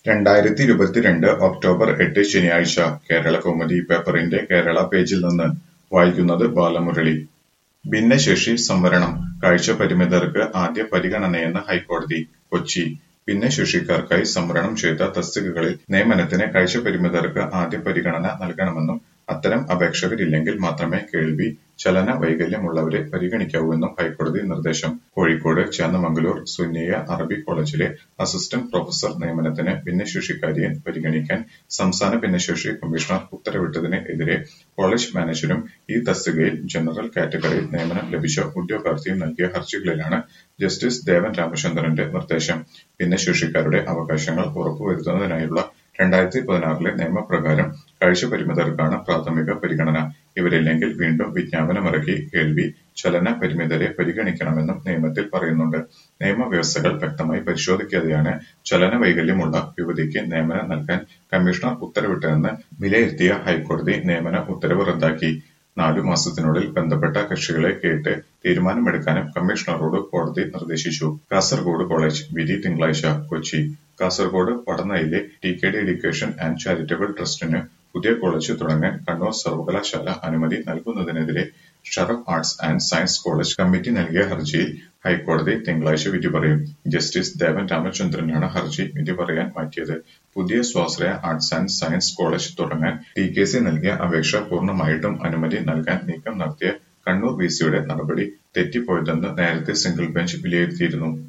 രണ്ടായിരത്തി ഇരുപത്തിരണ്ട് ഒക്ടോബർ എട്ട് ശനിയാഴ്ച കേരളകൗമുദി പേപ്പറിന്റെ കേരള പേജിൽ നിന്ന് വായിക്കുന്നത് ബാലമുരളി ഭിന്നശേഷി സംവരണം കാഴ്ചപരിമിതർക്ക് ആദ്യ പരിഗണനയെന്ന് ഹൈക്കോടതി കൊച്ചി ഭിന്നശേഷിക്കാർക്കായി സംവരണം ചെയ്ത തസ്തികകളിൽ നിയമനത്തിന് കാഴ്ചപരിമിതർക്ക് ആദ്യ പരിഗണന നൽകണമെന്നും അത്തരം അപേക്ഷകരില്ലെങ്കിൽ മാത്രമേ കേൾവി ചലന വൈകല്യമുള്ളവരെ പരിഗണിക്കാവൂവെന്നും ഹൈക്കോടതി നിർദ്ദേശം കോഴിക്കോട് ചേന്നമംഗലൂർ സുന്നിയ അറബി കോളേജിലെ അസിസ്റ്റന്റ് പ്രൊഫസർ നിയമനത്തിന് ഭിന്നശേഷിക്കാരിയെ പരിഗണിക്കാൻ സംസ്ഥാന ഭിന്നശേഷി കമ്മീഷണർ ഉത്തരവിട്ടതിന് എതിരെ കോളേജ് മാനേജരും ഈ തസ്തികയിൽ ജനറൽ കാറ്റഗറിയിൽ നിയമനം ലഭിച്ച ഉദ്യോഗാർത്ഥിയും നൽകിയ ഹർജികളിലാണ് ജസ്റ്റിസ് ദേവൻ രാമചന്ദ്രന്റെ നിർദ്ദേശം ഭിന്നശേഷിക്കാരുടെ അവകാശങ്ങൾ ഉറപ്പുവരുത്തുന്നതിനായുള്ള രണ്ടായിരത്തി പതിനാറിലെ നിയമപ്രകാരം കാഴ്ചപരിമിതർക്കാണ് പ്രാഥമിക പരിഗണന ഇവരില്ലെങ്കിൽ വീണ്ടും വിജ്ഞാപനമിറക്കി കേൾവി ചലന പരിമിതരെ പരിഗണിക്കണമെന്നും നിയമത്തിൽ പറയുന്നുണ്ട് നിയമവ്യവസ്ഥകൾ വ്യക്തമായി പരിശോധിക്കാതെയാണ് ചലന വൈകല്യമുള്ള യുവതിക്ക് നിയമനം നൽകാൻ കമ്മീഷണർ ഉത്തരവിട്ടതെന്ന് വിലയിരുത്തിയ ഹൈക്കോടതി നിയമന ഉത്തരവ് റദ്ദാക്കി നാലു മാസത്തിനുള്ളിൽ ബന്ധപ്പെട്ട കക്ഷികളെ കേട്ട് തീരുമാനമെടുക്കാനും കമ്മീഷണറോട് കോടതി നിർദ്ദേശിച്ചു കാസർഗോഡ് കോളേജ് വിധി തിങ്കളാഴ്ച കൊച്ചി കാസർഗോഡ് പടന്നയിലെ T K D education and charitable ട്രസ്റ്റിന് പുതിയ കോളേജ് തുടങ്ങാൻ കണ്ണൂർ സർവകലാശാല അനുമതി നൽകുന്നതിനെതിരെ Sharaf arts and science college committee നൽകിയ ഹർജിയിൽ ഹൈക്കോടതി തിങ്കളാഴ്ച വിധി പറയും ജസ്റ്റിസ് ദേവൻ രാമചന്ദ്രനാണ് ഹർജി വിധി പറയാൻ മാറ്റിയത് പുതിയ സ്വാശ്രയ ആർട്സ് ആൻഡ് സയൻസ് കോളേജ് തുടങ്ങാൻ ടി കെ സി നൽകിയ അപേക്ഷ പൂർണ്ണമായിട്ടും അനുമതി നൽകാൻ നീക്കം നടത്തിയ കണ്ണൂർ വി സിയുടെ നടപടി തെറ്റിപ്പോയതെന്ന് നേരത്തെ സിംഗിൾ ബെഞ്ച് വിലയിരുത്തിയിരുന്നു